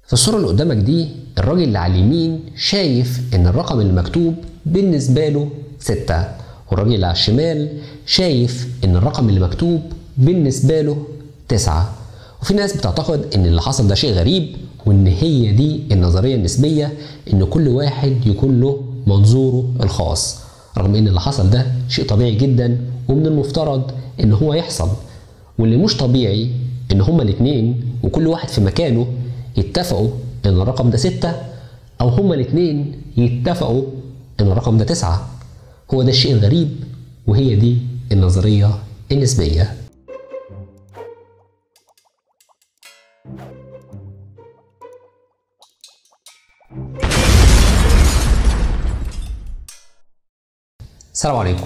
في الصورة اللي قدامك دي الراجل اللي على اليمين شايف إن الرقم اللي مكتوب بالنسبة له ستة والراجل اللي على الشمال شايف إن الرقم اللي مكتوب بالنسبة له تسعة وفي ناس بتعتقد إن اللي حصل ده شيء غريب وإن هي دي النظرية النسبية إن كل واحد يكون له منظوره الخاص رغم إن اللي حصل ده شيء طبيعي جدا ومن المفترض إن هو يحصل واللي مش طبيعي إن هما الاتنين وكل واحد في مكانه يتفقوا إن الرقم ده ستة أو هما الاتنين يتفقوا إن الرقم ده تسعة هو ده الشيء الغريب وهي دي النظرية النسبية السلام عليكم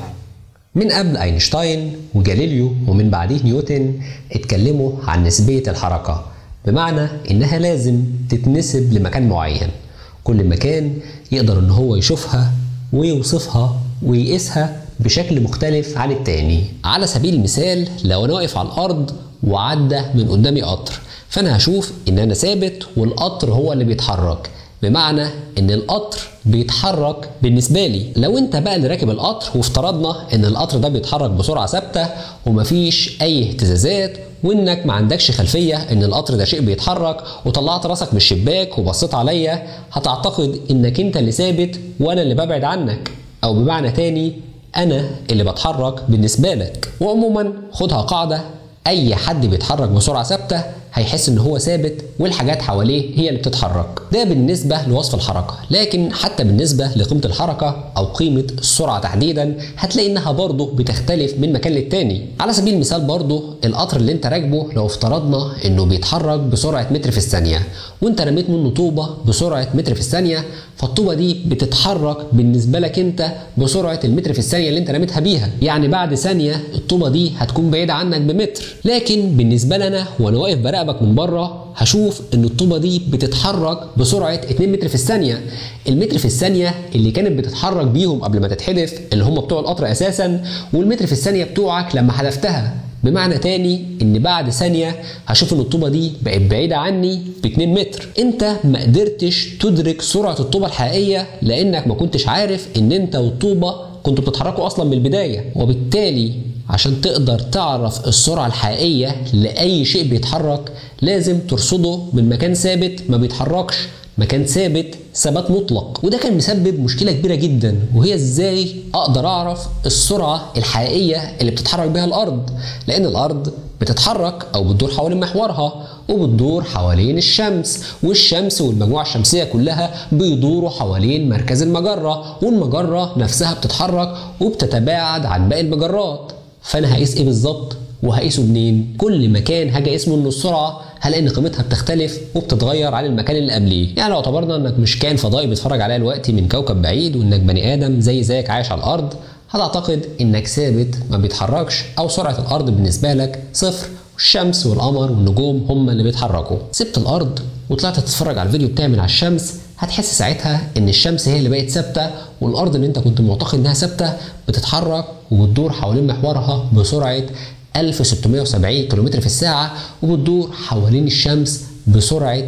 من قبل اينشتاين وجاليليو ومن بعديه نيوتن اتكلموا عن نسبية الحركة بمعنى انها لازم تتنسب لمكان معين كل مكان يقدر ان هو يشوفها ويوصفها ويقيسها بشكل مختلف عن التاني على سبيل المثال لو انا واقف على الارض وعدى من قدامي قطر فانا هشوف ان انا ثابت والقطر هو اللي بيتحرك بمعنى ان القطر بيتحرك بالنسبه لي لو انت بقى اللي راكب القطر وافترضنا ان القطر ده بيتحرك بسرعه ثابته ومفيش اي اهتزازات وانك ما عندكش خلفيه ان القطر ده شيء بيتحرك وطلعت راسك من الشباك وبصيت عليا هتعتقد انك انت اللي ثابت وانا اللي ببعد عنك او بمعنى تاني انا اللي بتحرك بالنسبه لك وعموما خدها قاعده اي حد بيتحرك بسرعه ثابته هيحس ان هو ثابت والحاجات حواليه هي اللي بتتحرك ده بالنسبه لوصف الحركه لكن حتى بالنسبه لقيمه الحركه او قيمه السرعه تحديدا هتلاقي انها برضه بتختلف من مكان للتاني على سبيل المثال برضه القطر اللي انت راكبه لو افترضنا انه بيتحرك بسرعه متر في الثانيه وانت رميت منه طوبه بسرعه متر في الثانيه فالطوبه دي بتتحرك بالنسبه لك انت بسرعه المتر في الثانيه اللي انت رميتها بيها يعني بعد ثانيه الطوبه دي هتكون بعيده عنك بمتر لكن بالنسبه لنا وانا واقف براقبك من بره هشوف ان الطوبه دي بتتحرك بسرعه 2 متر في الثانيه المتر في الثانيه اللي كانت بتتحرك بيهم قبل ما تتحدف اللي هم بتوع القطر اساسا والمتر في الثانيه بتوعك لما حذفتها بمعنى تاني ان بعد ثانيه هشوف ان الطوبه دي بقت بعيده عني ب 2 متر انت ما قدرتش تدرك سرعه الطوبه الحقيقيه لانك ما كنتش عارف ان انت والطوبه كنتوا بتتحركوا اصلا من البدايه وبالتالي عشان تقدر تعرف السرعة الحقيقية لأي شيء بيتحرك لازم ترصده من مكان ثابت ما بيتحركش مكان ثابت ثبات مطلق وده كان مسبب مشكلة كبيرة جدا وهي ازاي اقدر اعرف السرعة الحقيقية اللي بتتحرك بها الارض لان الارض بتتحرك او بتدور حوالين محورها وبتدور حوالين الشمس والشمس والمجموعة الشمسية كلها بيدوروا حوالين مركز المجرة والمجرة نفسها بتتحرك وبتتباعد عن باقي المجرات فانا هقيس ايه بالظبط وهقيسه منين كل مكان هاجي اقيس منه السرعه هلاقي ان قيمتها بتختلف وبتتغير عن المكان اللي قبليه يعني لو اعتبرنا انك مش كائن فضائي بيتفرج عليا دلوقتي من كوكب بعيد وانك بني ادم زي زيك عايش على الارض هتعتقد انك ثابت ما بيتحركش او سرعه الارض بالنسبه لك صفر والشمس والقمر والنجوم هم اللي بيتحركوا سبت الارض وطلعت تتفرج على الفيديو بتاعي من على الشمس هتحس ساعتها ان الشمس هي اللي بقت ثابته والارض اللي انت كنت معتقد انها ثابته بتتحرك وبتدور حوالين محورها بسرعه 1670 كم في الساعه وبتدور حوالين الشمس بسرعه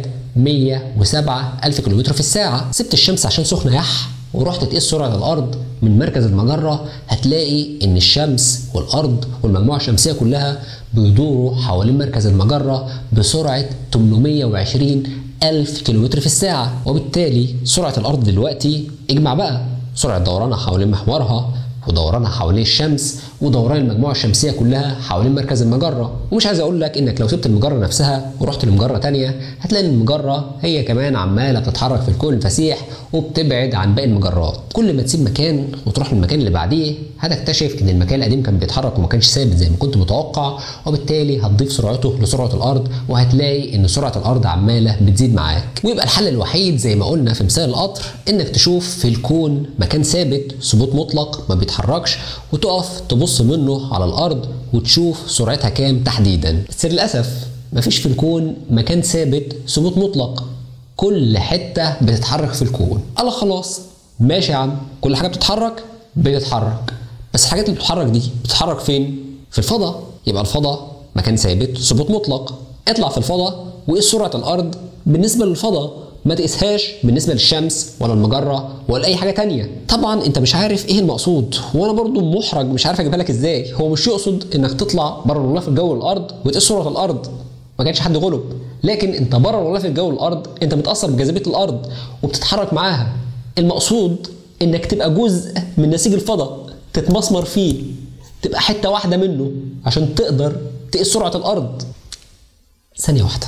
107 ألف كيلومتر في الساعة سبت الشمس عشان سخنة يح ورحت تقيس سرعة الأرض من مركز المجرة هتلاقي إن الشمس والأرض والمجموعة الشمسية كلها بيدوروا حوالين مركز المجرة بسرعة 820 ألف كيلومتر في الساعة وبالتالي سرعة الأرض دلوقتي اجمع بقى سرعة دورانها حوالين محورها ودورانها حوالين الشمس ودوران المجموعة الشمسية كلها حوالين مركز المجرة ومش عايز اقول لك انك لو سبت المجرة نفسها ورحت لمجرة تانية هتلاقي ان المجرة هي كمان عمالة بتتحرك في الكون الفسيح وبتبعد عن باقي المجرات كل ما تسيب مكان وتروح للمكان اللي بعديه هتكتشف ان المكان القديم كان بيتحرك وما كانش ثابت زي ما كنت متوقع وبالتالي هتضيف سرعته لسرعة الارض وهتلاقي ان سرعة الارض عمالة بتزيد معاك ويبقى الحل الوحيد زي ما قلنا في مثال القطر انك تشوف في الكون مكان ثابت ثبوت مطلق ما بيتحركش وتقف تبص منه على الارض وتشوف سرعتها كام تحديدا بس للاسف مفيش في الكون مكان ثابت ثبوت مطلق كل حته بتتحرك في الكون الله خلاص ماشي يا عم كل حاجه بتتحرك بتتحرك بس الحاجات اللي بتتحرك دي بتتحرك فين في الفضاء يبقى الفضاء مكان ثابت ثبوت مطلق اطلع في الفضاء وقيس سرعه الارض بالنسبه للفضاء ما تقيسهاش بالنسبه للشمس ولا المجره ولا اي حاجه تانية طبعا انت مش عارف ايه المقصود وانا برضو محرج مش عارف اجيبها لك ازاي هو مش يقصد انك تطلع بره الغلاف الجوي للارض وتقيس سرعه الارض ما كانش حد غلب لكن انت بره الغلاف الجوي للارض انت متاثر بجاذبيه الارض وبتتحرك معاها المقصود انك تبقى جزء من نسيج الفضاء تتمسمر فيه تبقى حته واحده منه عشان تقدر تقيس سرعه الارض ثانيه واحده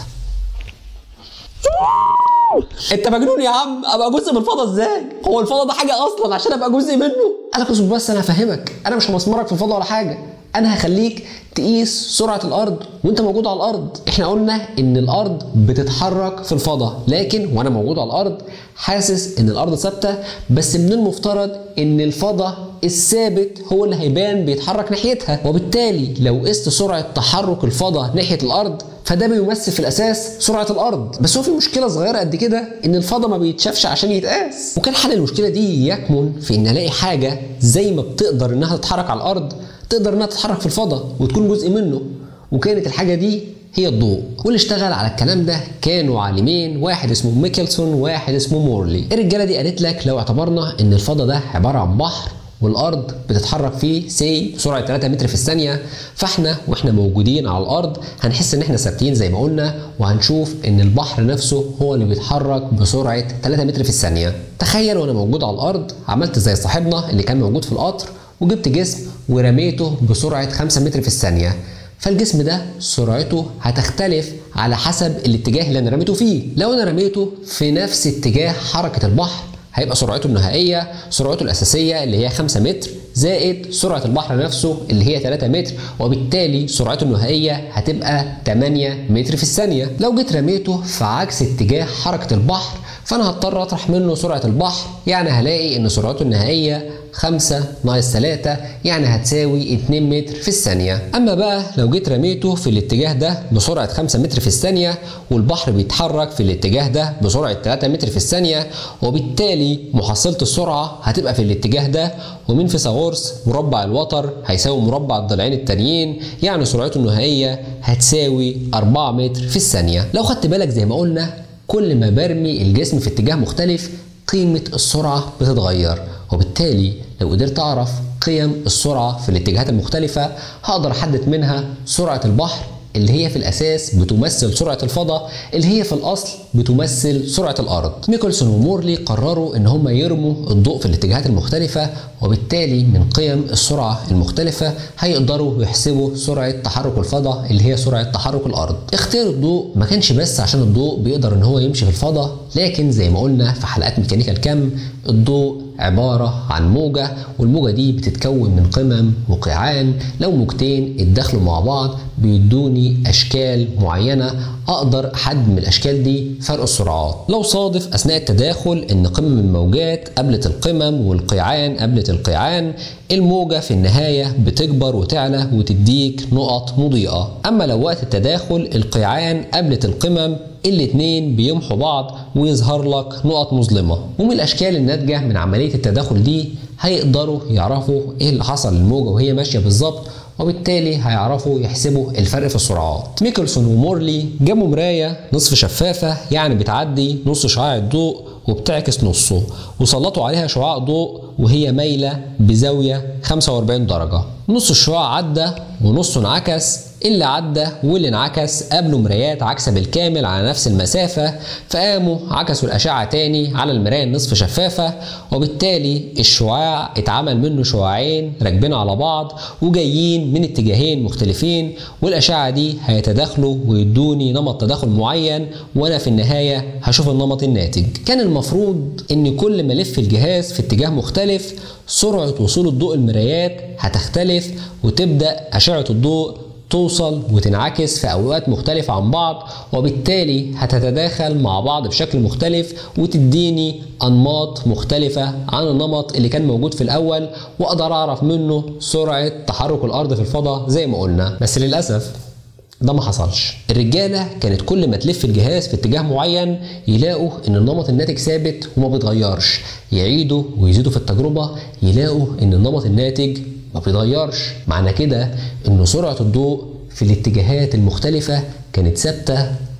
انت مجنون يا عم ابقى جزء من الفضاء ازاي هو الفضاء ده حاجه اصلا عشان ابقى جزء منه انا اصبر بس انا هفهمك انا مش همسمرك في الفضاء ولا حاجه انا هخليك تقيس سرعه الارض وانت موجود على الارض احنا قلنا ان الارض بتتحرك في الفضاء لكن وانا موجود على الارض حاسس ان الارض ثابته بس من المفترض ان الفضاء الثابت هو اللي هيبان بيتحرك ناحيتها وبالتالي لو قست سرعه تحرك الفضاء ناحيه الارض فده بيمثل في الاساس سرعه الارض بس هو في مشكله صغيره قد كده ان الفضاء ما بيتشافش عشان يتقاس وكان حل المشكله دي يكمن في ان الاقي حاجه زي ما بتقدر انها تتحرك على الارض تقدر انها تتحرك في الفضاء وتكون جزء منه وكانت الحاجه دي هي الضوء واللي اشتغل على الكلام ده كانوا عالمين واحد اسمه ميكلسون وواحد اسمه مورلي الرجاله دي قالت لك لو اعتبرنا ان الفضاء ده عباره عن بحر والارض بتتحرك فيه سي بسرعه 3 متر في الثانيه فاحنا واحنا موجودين على الارض هنحس ان احنا ثابتين زي ما قلنا وهنشوف ان البحر نفسه هو اللي بيتحرك بسرعه 3 متر في الثانيه تخيل وانا موجود على الارض عملت زي صاحبنا اللي كان موجود في القطر وجبت جسم ورميته بسرعه 5 متر في الثانيه فالجسم ده سرعته هتختلف على حسب الاتجاه اللي انا رميته فيه لو انا رميته في نفس اتجاه حركه البحر هيبقى سرعته النهائيه سرعته الاساسيه اللي هي 5 متر زائد سرعه البحر نفسه اللي هي 3 متر وبالتالي سرعته النهائيه هتبقى 8 متر في الثانيه لو جيت رميته في عكس اتجاه حركه البحر فانا هضطر اطرح منه سرعه البحر يعني هلاقي ان سرعته النهائيه 5 ناقص 3 يعني هتساوي 2 متر في الثانية أما بقى لو جيت رميته في الاتجاه ده بسرعة 5 متر في الثانية والبحر بيتحرك في الاتجاه ده بسرعة 3 متر في الثانية وبالتالي محصلة السرعة هتبقى في الاتجاه ده ومن فيثاغورس مربع الوتر هيساوي مربع الضلعين التانيين يعني سرعته النهائية هتساوي 4 متر في الثانية لو خدت بالك زي ما قلنا كل ما برمي الجسم في اتجاه مختلف قيمة السرعة بتتغير وبالتالي لو قدرت أعرف قيم السرعة في الاتجاهات المختلفة هقدر أحدد منها سرعة البحر اللي هي في الأساس بتمثل سرعة الفضاء اللي هي في الأصل بتمثل سرعة الأرض ميكلسون ومورلي قرروا إن هم يرموا الضوء في الاتجاهات المختلفة وبالتالي من قيم السرعة المختلفة هيقدروا يحسبوا سرعة تحرك الفضاء اللي هي سرعة تحرك الأرض اختيار الضوء ما كانش بس عشان الضوء بيقدر إن هو يمشي في الفضاء لكن زي ما قلنا في حلقات ميكانيكا الكم الضوء عبارة عن موجة والموجة دي بتتكون من قمم وقيعان لو موجتين اتداخلوا مع بعض بيدوني أشكال معينة أقدر أحدد من الأشكال دي فرق السرعات لو صادف أثناء التداخل إن قمم الموجات قابلت القمم والقيعان قابلت القيعان الموجة في النهاية بتكبر وتعلى وتديك نقط مضيئة أما لو وقت التداخل القيعان قابلت القمم الاتنين بيمحوا بعض ويظهر لك نقط مظلمة ومن الأشكال الناتجة من عملية التداخل دي هيقدروا يعرفوا ايه اللي حصل للموجة وهي ماشية بالظبط وبالتالي هيعرفوا يحسبوا الفرق في السرعات ميكلسون ومورلي جابوا مراية نصف شفافة يعني بتعدي نص شعاع الضوء وبتعكس نصه وسلطوا عليها شعاع ضوء وهي مايلة بزاوية 45 درجة نص الشعاع عدى ونصه انعكس اللي عدى واللي انعكس قابلوا مرايات عكسة بالكامل على نفس المسافة فقاموا عكسوا الأشعة تاني على المراية النصف شفافة وبالتالي الشعاع اتعمل منه شعاعين راكبين على بعض وجايين من اتجاهين مختلفين والأشعة دي هيتداخلوا ويدوني نمط تداخل معين وأنا في النهاية هشوف النمط الناتج كان المفروض إن كل ما ألف الجهاز في اتجاه مختلف سرعة وصول الضوء المرايات هتختلف وتبدأ أشعة الضوء توصل وتنعكس في اوقات مختلفه عن بعض وبالتالي هتتداخل مع بعض بشكل مختلف وتديني انماط مختلفه عن النمط اللي كان موجود في الاول واقدر اعرف منه سرعه تحرك الارض في الفضاء زي ما قلنا بس للاسف ده ما حصلش الرجاله كانت كل ما تلف الجهاز في اتجاه معين يلاقوا ان النمط الناتج ثابت وما بيتغيرش يعيدوا ويزيدوا في التجربه يلاقوا ان النمط الناتج ما بيتغيرش معنى كده ان سرعه الضوء في الاتجاهات المختلفه كانت ثابته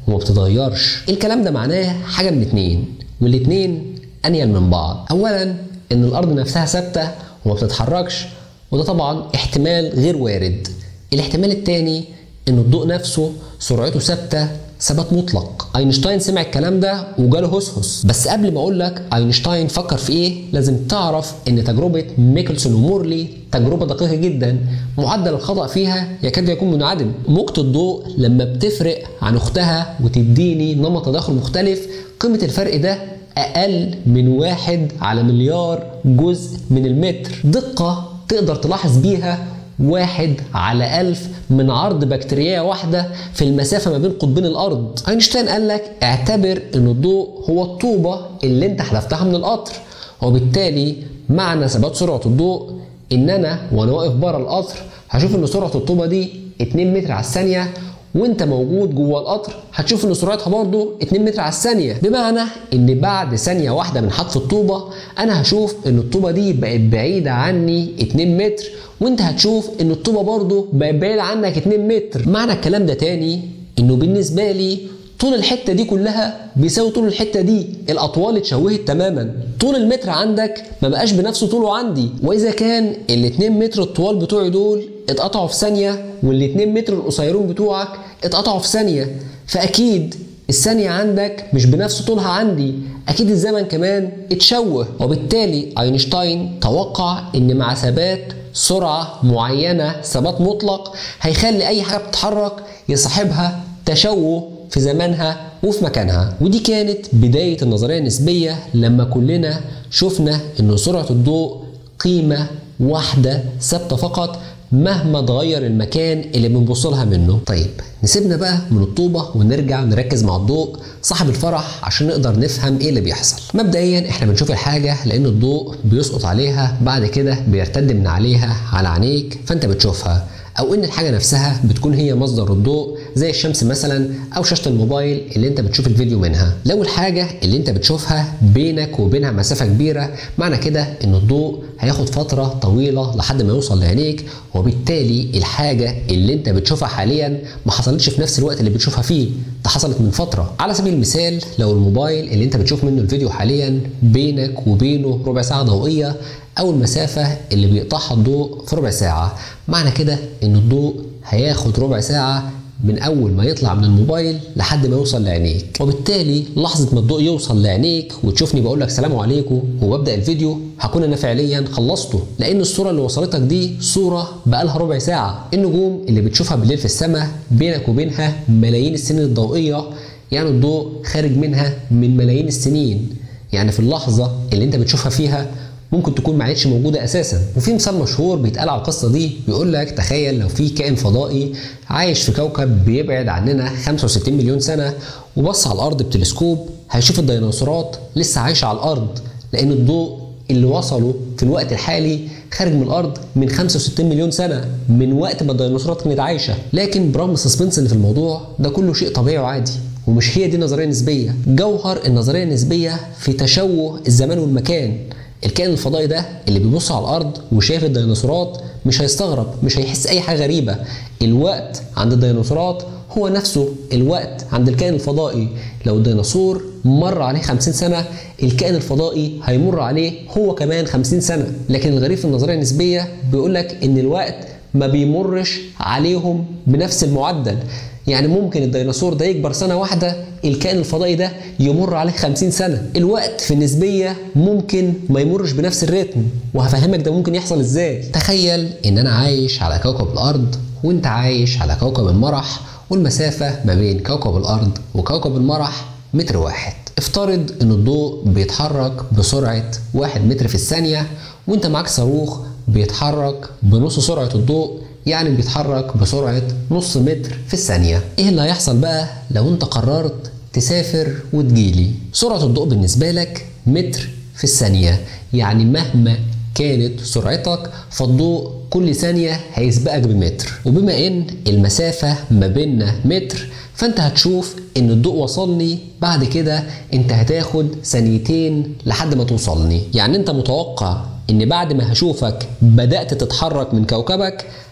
وما بتتغيرش الكلام ده معناه حاجه من اتنين والاتنين انيل من بعض اولا ان الارض نفسها ثابته وما بتتحركش وده طبعا احتمال غير وارد الاحتمال التاني ان الضوء نفسه سرعته ثابته ثبات مطلق اينشتاين سمع الكلام ده وجاله هسهس بس قبل ما اقول لك اينشتاين فكر في ايه لازم تعرف ان تجربه ميكلسون ومورلي تجربه دقيقه جدا معدل الخطا فيها يكاد يكون منعدم موجه الضوء لما بتفرق عن اختها وتديني نمط تداخل مختلف قيمه الفرق ده اقل من واحد على مليار جزء من المتر دقه تقدر تلاحظ بيها واحد على ألف من عرض بكتيريا واحدة في المسافة ما بين قطبين الأرض أينشتاين قال لك اعتبر أن الضوء هو الطوبة اللي انت حذفتها من القطر وبالتالي معنى ثبات سرعة الضوء ان انا وانا واقف بره القطر هشوف ان سرعة الطوبة دي 2 متر على الثانية وانت موجود جوه القطر هتشوف ان سرعتها برضه 2 متر على الثانيه بمعنى ان بعد ثانيه واحده من حذف الطوبه انا هشوف ان الطوبه دي بقت بعيده عني 2 متر وانت هتشوف ان الطوبه برضه بقت بعيده عنك 2 متر معنى الكلام ده تاني انه بالنسبه لي طول الحته دي كلها بيساوي طول الحته دي الاطوال اتشوهت تماما طول المتر عندك ما بقاش بنفس طوله عندي واذا كان ال 2 متر الطوال بتوعي دول اتقطعوا في ثانيه وال 2 متر القصيرون بتوعك اتقطعوا في ثانيه فاكيد الثانية عندك مش بنفس طولها عندي أكيد الزمن كمان اتشوه وبالتالي أينشتاين توقع إن مع ثبات سرعة معينة ثبات مطلق هيخلي أي حاجة بتتحرك يصاحبها تشوه في زمانها وفي مكانها ودي كانت بداية النظرية النسبية لما كلنا شفنا ان سرعة الضوء قيمة واحدة ثابتة فقط مهما اتغير المكان اللي بنبص لها منه طيب نسيبنا بقى من الطوبة ونرجع نركز مع الضوء صاحب الفرح عشان نقدر نفهم ايه اللي بيحصل مبدئيا احنا بنشوف الحاجة لان الضوء بيسقط عليها بعد كده بيرتد من عليها على عينيك فانت بتشوفها او ان الحاجه نفسها بتكون هي مصدر الضوء زي الشمس مثلا او شاشه الموبايل اللي انت بتشوف الفيديو منها لو الحاجه اللي انت بتشوفها بينك وبينها مسافه كبيره معنى كده ان الضوء هياخد فتره طويله لحد ما يوصل لعينيك وبالتالي الحاجه اللي انت بتشوفها حاليا ما حصلتش في نفس الوقت اللي بتشوفها فيه ده حصلت من فتره على سبيل المثال لو الموبايل اللي انت بتشوف منه الفيديو حاليا بينك وبينه ربع ساعه ضوئيه او المسافه اللي بيقطعها الضوء في ربع ساعه معنى كده ان الضوء هياخد ربع ساعه من اول ما يطلع من الموبايل لحد ما يوصل لعينيك وبالتالي لحظه ما الضوء يوصل لعينيك وتشوفني بقول لك سلام عليكم وببدا الفيديو هكون انا فعليا خلصته لان الصوره اللي وصلتك دي صوره بقالها ربع ساعه النجوم اللي بتشوفها بالليل في السماء بينك وبينها ملايين السنين الضوئيه يعني الضوء خارج منها من ملايين السنين يعني في اللحظه اللي انت بتشوفها فيها ممكن تكون ما عادش موجوده اساسا وفي مثال مشهور بيتقال على القصه دي بيقول لك تخيل لو في كائن فضائي عايش في كوكب بيبعد عننا 65 مليون سنه وبص على الارض بتلسكوب هيشوف الديناصورات لسه عايشه على الارض لان الضوء اللي وصلوا في الوقت الحالي خارج من الارض من 65 مليون سنه من وقت ما الديناصورات كانت عايشه لكن برغم السسبنس اللي في الموضوع ده كله شيء طبيعي وعادي ومش هي دي النظريه النسبيه جوهر النظريه النسبيه في تشوه الزمان والمكان الكائن الفضائي ده اللي بيبص على الارض وشايف الديناصورات مش هيستغرب مش هيحس اي حاجه غريبه الوقت عند الديناصورات هو نفسه الوقت عند الكائن الفضائي لو الديناصور مر عليه 50 سنه الكائن الفضائي هيمر عليه هو كمان 50 سنه لكن الغريب في النظريه النسبيه بيقول لك ان الوقت ما بيمرش عليهم بنفس المعدل يعني ممكن الديناصور ده يكبر سنة واحدة الكائن الفضائي ده يمر عليه 50 سنة الوقت في النسبية ممكن ما يمرش بنفس الريتم وهفهمك ده ممكن يحصل ازاي تخيل ان انا عايش على كوكب الارض وانت عايش على كوكب المرح والمسافة ما بين كوكب الارض وكوكب المرح متر واحد افترض ان الضوء بيتحرك بسرعة واحد متر في الثانية وانت معاك صاروخ بيتحرك بنص سرعة الضوء يعني بيتحرك بسرعة نص متر في الثانية ايه اللي هيحصل بقى لو انت قررت تسافر وتجيلي سرعة الضوء بالنسبة لك متر في الثانية يعني مهما كانت سرعتك فالضوء كل ثانية هيسبقك بمتر وبما ان المسافة ما بيننا متر فانت هتشوف ان الضوء وصلني بعد كده انت هتاخد ثانيتين لحد ما توصلني يعني انت متوقع ان بعد ما هشوفك بدأت تتحرك من كوكبك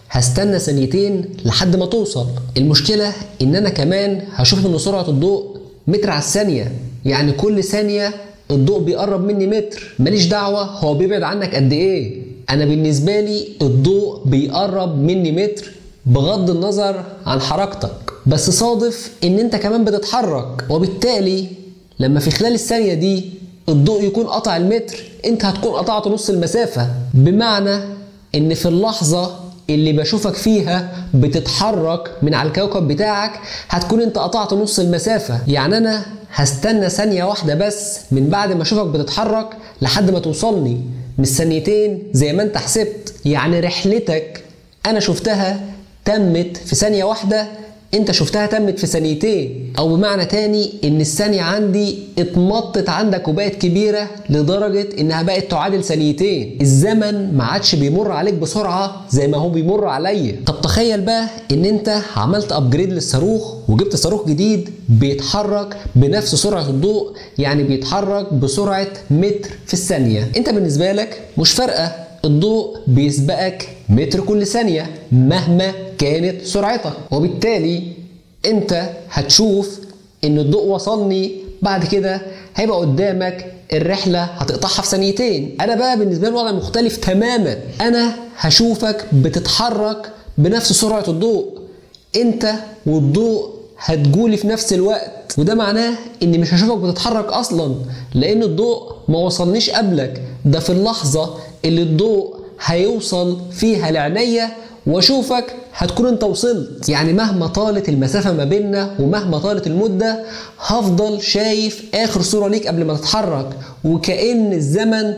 هستنى ثانيتين لحد ما توصل المشكلة ان انا كمان هشوف ان سرعة الضوء متر على الثانية يعني كل ثانية الضوء بيقرب مني متر ماليش دعوة هو بيبعد عنك قد ايه انا بالنسبة لي الضوء بيقرب مني متر بغض النظر عن حركتك بس صادف ان انت كمان بتتحرك وبالتالي لما في خلال الثانية دي الضوء يكون قطع المتر انت هتكون قطعت نص المسافة بمعنى ان في اللحظة اللي بشوفك فيها بتتحرك من على الكوكب بتاعك هتكون انت قطعت نص المسافة يعني انا هستنى ثانية واحدة بس من بعد ما اشوفك بتتحرك لحد ما توصلني مش ثانيتين زي ما انت حسبت يعني رحلتك انا شفتها تمت في ثانية واحدة انت شفتها تمت في ثانيتين او بمعنى تاني ان الثانية عندي اتمطت عندك وبقت كبيرة لدرجة انها بقت تعادل ثانيتين الزمن ما عادش بيمر عليك بسرعة زي ما هو بيمر عليا طب تخيل بقى ان انت عملت ابجريد للصاروخ وجبت صاروخ جديد بيتحرك بنفس سرعة الضوء يعني بيتحرك بسرعة متر في الثانية انت بالنسبة لك مش فارقة الضوء بيسبقك متر كل ثانية مهما كانت سرعتك وبالتالي انت هتشوف ان الضوء وصلني بعد كده هيبقى قدامك الرحلة هتقطعها في ثانيتين انا بقى بالنسبة لي الوضع مختلف تماما انا هشوفك بتتحرك بنفس سرعة الضوء انت والضوء هتجولي في نفس الوقت وده معناه اني مش هشوفك بتتحرك اصلا لان الضوء ما وصلنيش قبلك ده في اللحظة اللي الضوء هيوصل فيها لعينيا واشوفك هتكون انت وصلت يعني مهما طالت المسافة ما بيننا ومهما طالت المدة هفضل شايف اخر صورة ليك قبل ما تتحرك وكأن الزمن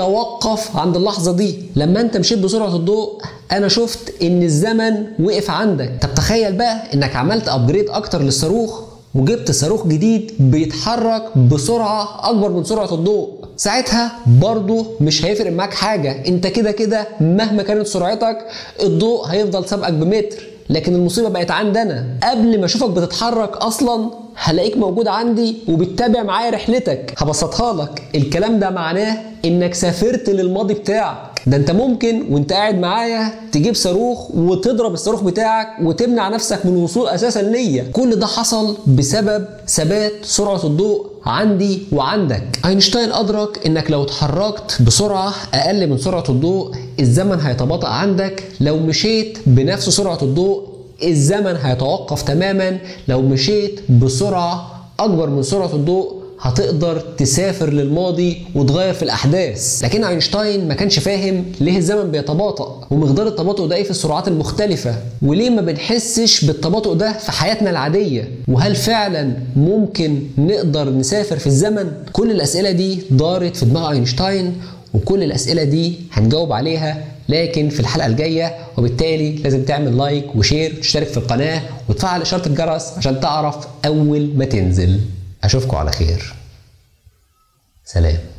توقف عند اللحظة دي لما انت مشيت بسرعة الضوء انا شفت ان الزمن وقف عندك طب تخيل بقى انك عملت ابجريد اكتر للصاروخ وجبت صاروخ جديد بيتحرك بسرعة اكبر من سرعة الضوء ساعتها برضه مش هيفرق معاك حاجة انت كده كده مهما كانت سرعتك الضوء هيفضل سابقك بمتر لكن المصيبة بقت عندنا قبل ما اشوفك بتتحرك اصلا هلاقيك موجود عندي وبتتابع معايا رحلتك هبسطها لك الكلام ده معناه انك سافرت للماضي بتاعك ده انت ممكن وانت قاعد معايا تجيب صاروخ وتضرب الصاروخ بتاعك وتمنع نفسك من الوصول اساسا ليا كل ده حصل بسبب ثبات سرعه الضوء عندي وعندك اينشتاين ادرك انك لو اتحركت بسرعه اقل من سرعه الضوء الزمن هيتباطأ عندك لو مشيت بنفس سرعه الضوء الزمن هيتوقف تماما لو مشيت بسرعه اكبر من سرعه الضوء هتقدر تسافر للماضي وتغير في الاحداث لكن اينشتاين ما كانش فاهم ليه الزمن بيتباطأ ومقدار التباطؤ ده ايه في السرعات المختلفه وليه ما بنحسش بالتباطؤ ده في حياتنا العاديه وهل فعلا ممكن نقدر نسافر في الزمن كل الاسئله دي دارت في دماغ اينشتاين وكل الاسئله دي هنجاوب عليها لكن في الحلقه الجايه وبالتالي لازم تعمل لايك وشير وتشترك في القناه وتفعل اشاره الجرس عشان تعرف اول ما تنزل اشوفكم على خير سلام